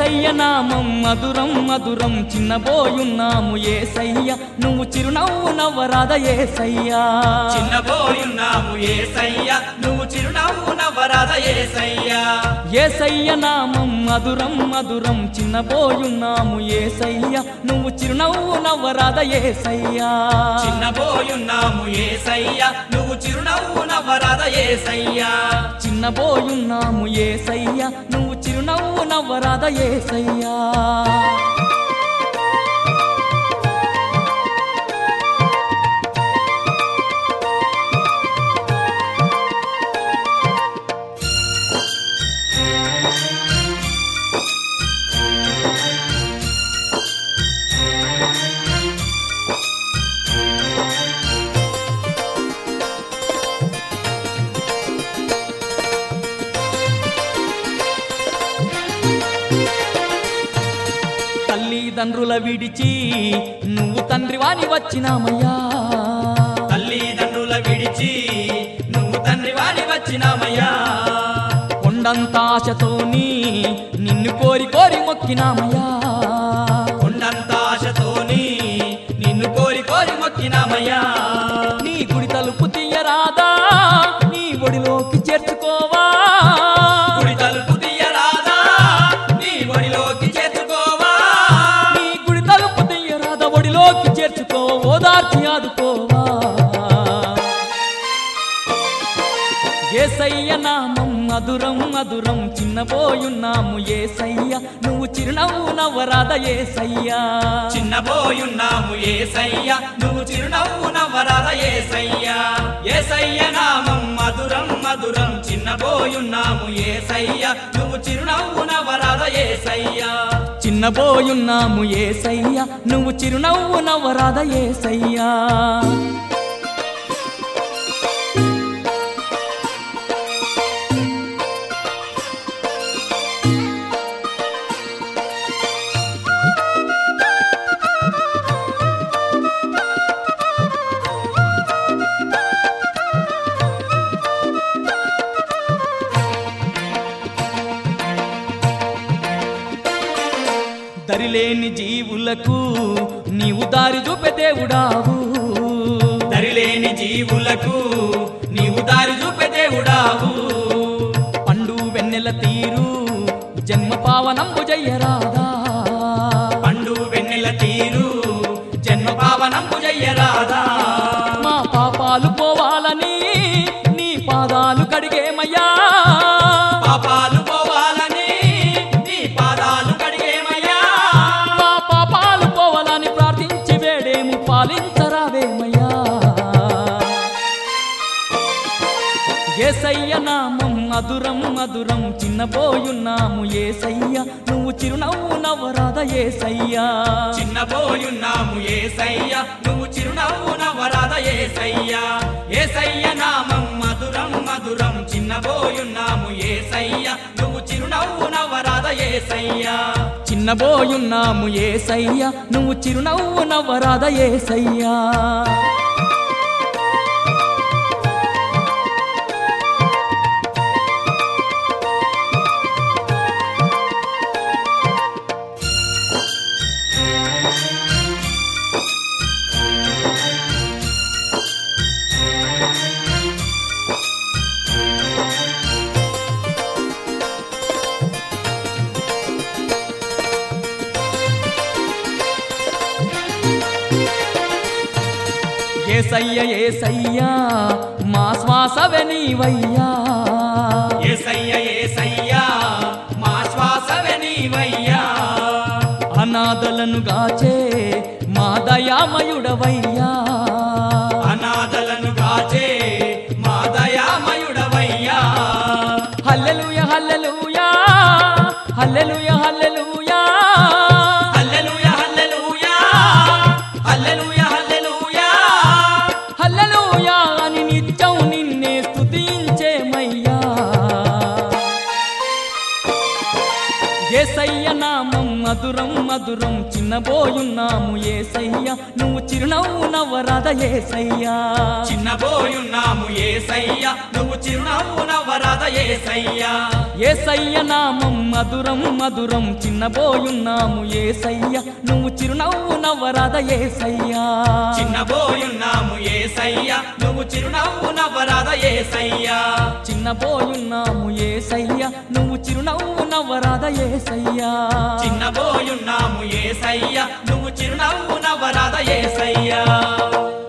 ఏసయ్య నామం మధురం మధురం చిన్నబోయున్నాము ఏసయ్య నువ్వు చిరునవ్వు నవ్వరాద ఏసయ్యా చిన్నబోయున్నాము ఏసయ్య నువ్వు చిరునవ్వు నవ్వరాద ఏసయ్య ఏసయ్య నామం మధురం మధురం చిన్నబోయున్నాము ఏసయ్య నువ్వు చిరునవ్వు నవ్వరాద ఏసయ్యా చిన్నబోయున్నాము ఏసయ్య నువ్వు చిరునవ్వు నవ్వరాద ఏసయ్య చిన్నబోయున్నాము ఏసయ్య నువ్వు చిరునవ్వు నవ్వరాద ఏసయ్యా తల్లిదండ్రుల విడిచి నువ్వు తండ్రివాని వచ్చినామయ్యా తల్లిదండ్రుల విడిచి నువ్వు తండ్రి వాడి వచ్చినామయ్యా కొండంత ఆశతోని నిన్ను కోరి కోరి మొక్కినామయ్యా కొండంత ఆశతోని నిన్ను కోరి కోరి మొక్కినామయ్యా నీ గుడి తలుపు తీయరాదా నీ ఒడిలోకి చేర్చుకోవా గుడి తలుపు తీయరాదా నీ ఒడిలోకి చేర్చుకోవా నీ గుడి తలుపు తీయరాదా ఒడిలోకి చేర్చుకో ఓదార్చి ఆదుకోవా ఏసయ్య నామం మధురం మధురం చిన్నబోయున్నాము ఏసయ్య నువ్వు చిరునవ్వు నవ్వరాద ఏసయ్యా చిన్నబోయున్నాము ఏసయ్య నువ్వు చిరునవ్వు నవ్వరాద ఏసయ్య ఏసయ్య నామం మధురం మధురం చిన్నబోయున్నాము ఏసయ్య నువ్వు చిరునవ్వు నవ్వరాద ఏసయ్య చిన్నబోయున్నాము ఏసయ్య నువ్వు చిరునవ్వు నవ్వరాద ఏసయ్యా దరిలేని జీవులకు నీవు దారి చూపే దేవుడావు దరిలేని జీవులకు నీవు దారి చూపే దేవుడావు పండు వెన్నెల తీరు జన్మ పావనంబు జయ్యరాదా పండు వెన్నెల తీరు జన్మ పావనంపు జయ్యరాదా మా పాపాలు పోవాలని నీ పాదాలు కడిగేమయ్యా పాపాలు పోవాలని నీ పాదాలు కడిగేమయ్యా మా పాపాలు పోవాలని ప్రార్థించి వేడేము పాలించరావేమయ్యా ఏసయ్య నామం మధురం మధురం చిన్నబోయున్నాము ఏసయ్య నువ్వు చిరునవ్వు నవ్వరాద ఏసయ్యా చిన్నబోయున్నాము ఏసయ్య నువ్వు చిరునవ్వు నవ్వరాద ఏసయ్య ఏసయ్య నామం మధురం మధురం చిన్నబోయున్నాము ఏసయ్య నువ్వు చిరునవ్వు నవ్వరాద ఏసయ్య చిన్నబోయున్నాము ఏసయ్య నువ్వు చిరునవ్వు నవ్వరాద ఏసయ్యా ఏసయ్య ఏసయ్యా మా శ్వాసవే నీవయ్యా ఏసయ్య ఏసయ్య మా శ్వాసవే నీవయ్యా అనాథలను గాచే మా దయామయుడవయ్యా అనాథలను కాచే మా దయామయుడవయ్యా హల్లెలూయ హల్లెలూయా హల్లెలూయ హల్లెలూయా హల్లెలూయా హల్లెలూయా హల్లెలూయా హల్లెలూయా హల్లెలూయా అని నిత్యం నిన్నే స్తుతించేమయ్యా ఏసయ్య నామం మధురం మధురం చిన్నబోయున్నాము ఏసయ్య నువ్వు చిరునవ్వు నవ్వరాద ఏసయ్యా చిన్నబోయున్నాము ఏసయ్య నువ్వు చిరునవ్వు నవ్వరాద ఏసయ్య ఏసయ్య నామం మధురం మధురం చిన్నబోయున్నాము ఏసయ్య నువ్వు చిరునవ్వు నవ్వరాద ఏసయ్యా చిన్నబోయున్నాము ఏసయ్య నువ్వు చిరునవ్వు నవ్వరాద ఏసయ్య చిన్నబోయున్నాము ఏసయ్య నువ్వు చిరునవ్వు నవ్వరాద ఏసయ్యా చిన్నబోయున్నాము ఏసయ్య నువ్వు చిరునవ్వు నవ్వరాద ఏసయ్య